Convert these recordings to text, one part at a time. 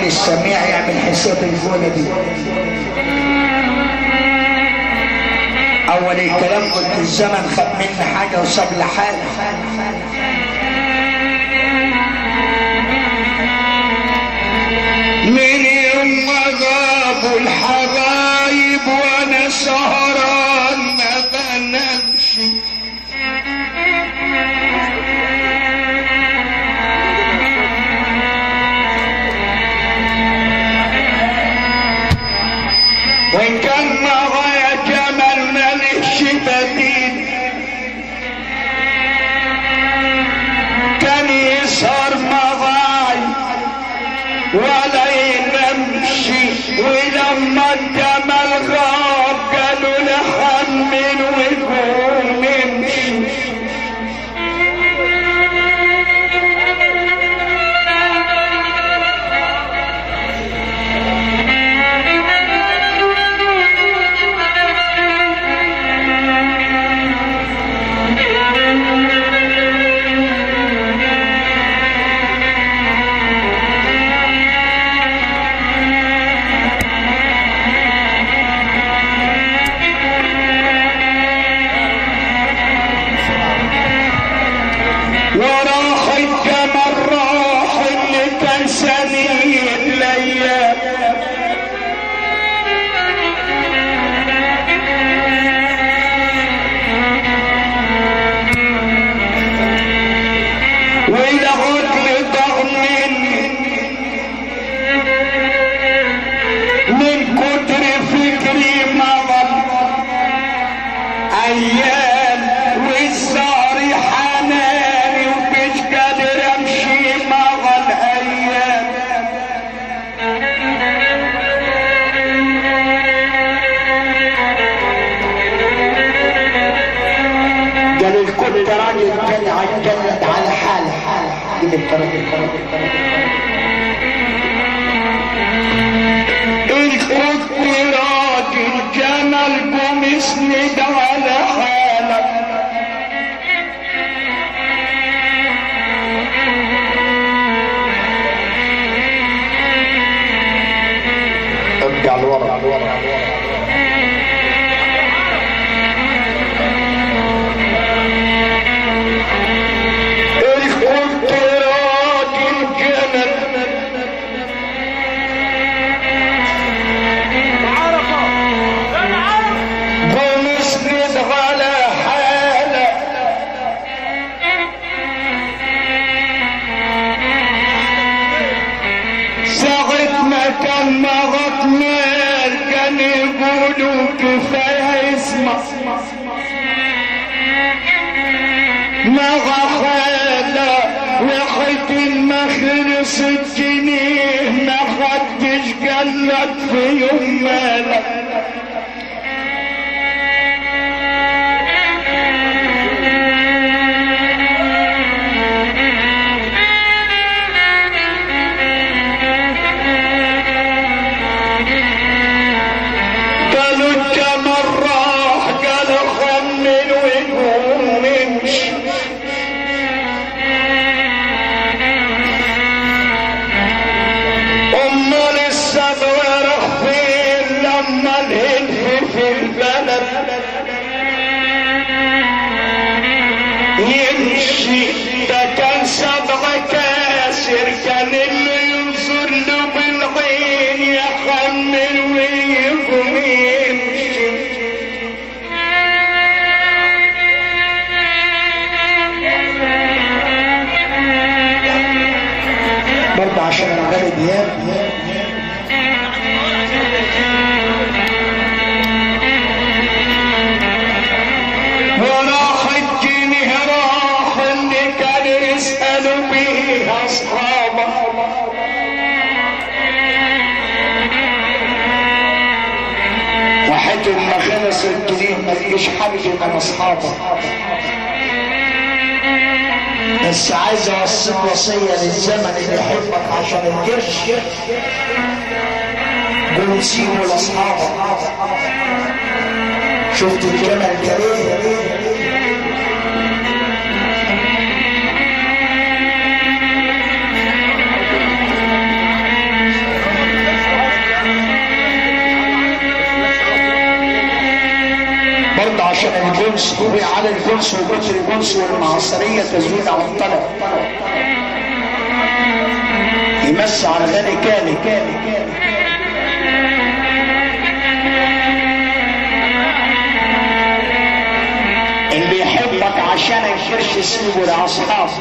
السميع يعمل حساب الفولة دي اول الكلام قلت الزمن خد مني حاجة وساب لي حاجة من يوم ما غابوا الحبايب وانا سهران ما بنامش وان كان معايا جمال مالكش بديل كان يسهر معاي ولا ينامشي ولما الجمال غاب قالوا لحمل وقوم امشي وراح الجمل راح اللي كان سنين ليا والعقل ضاع مني من كتر فكري مرض ايام والزهر حناني ومش قادر امشي مع الايام قال الكل راجل جدع اتجلد على حاله قال الكرم الكنت راجل جمل قوم اسند على حالك ارجع لورا الكنت راجل جمل قوم اسند على حالك ساعة ما كان مغط مال كان يقولوا كفاية اسمع مغى خالة واحد ما خلص الجنيه ما حدش قالك في يوم مالك قالوا الجمل راح قالوا خمن وقوم امشي امال الصبر راح فين لما الهلف في البلد يمشي ده كان سبع كاسر كان اللي ينظر له بالعين يحمل ويقوم يمشي برضه عشان الغالب دياب وراح الجنيه راح اللي كان يسألوا به أصحابه واحد ما خلص الجنيه ما لقيش حد من أصحابه بس عايز اوصي وصيه للزمن اللي يحبك عشان القرش قول سيبه لاصحابك شفت الجمل كريم عشان الجنس وهي على الجنس وكتر الجنس والمعصرية تزويد على الطلب يمس على غني كامل اللي يحبك عشان الكرش سيبه لاصحابه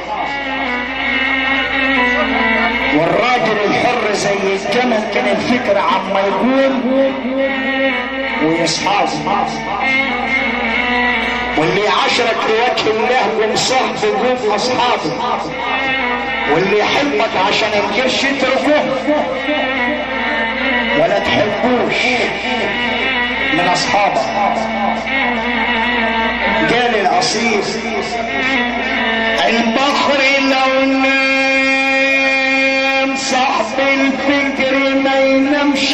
والراجل الحر زي الجمل كان الفكر عما يقول ويصحاب واللي عشرك لوجه الله ومصاحب يقوم اصحابه واللي يحبك عشان القرش اتركه ولا تحبوش من اصحابك قال الاصيل البحر لو نام صاحب الفكر ما ينامش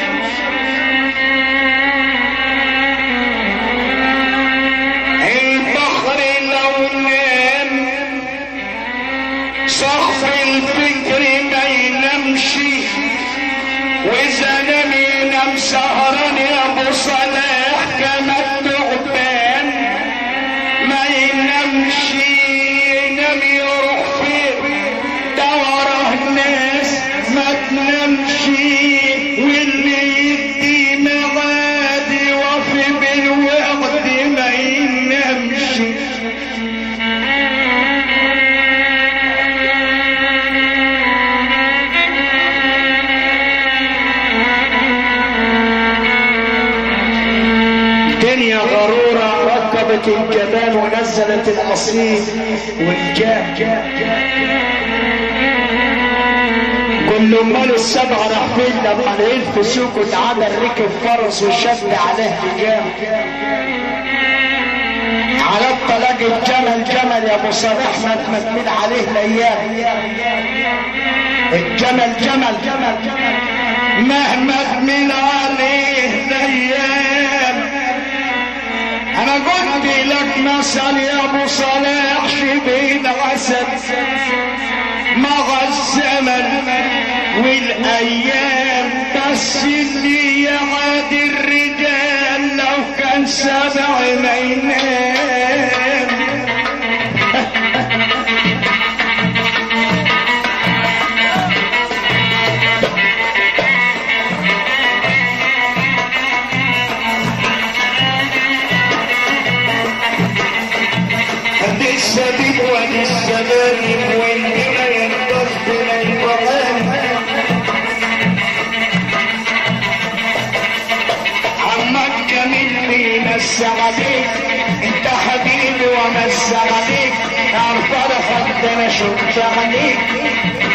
البحر لو نام صاحب الفكر ما ينامش واذا نام ينام سهران يا ابو صلاح كما التعبان ما ينامش ينام يروح فين دورة الناس ما تنامش واللي يدي مغاد وفي بالوقت ما ينامش دنيا غرورة ركبت الجبال ونزلت الأصيل والجاب قل له مال السبع راح فين لما الالف سوق اتعدل ركب فرس وشد عليه لجام على الطلاق الجمل جمل يا ابو صالح ما تمثل عليه الايام الجمل جمل جمل جمل مهما تميل عليه الايام انا قلت لك مثل يا ابو صلاح شبين الاسد مع الزمن والايام بس اللي يعاد الرجال لو كان سبع ما ينام دي السبيل ودي السلالم واللي ما يرضاش بلا القرآن عمك جميل بيمس عليك انت حبيبي ومس عليك عن فرحك ده انا شفت عليك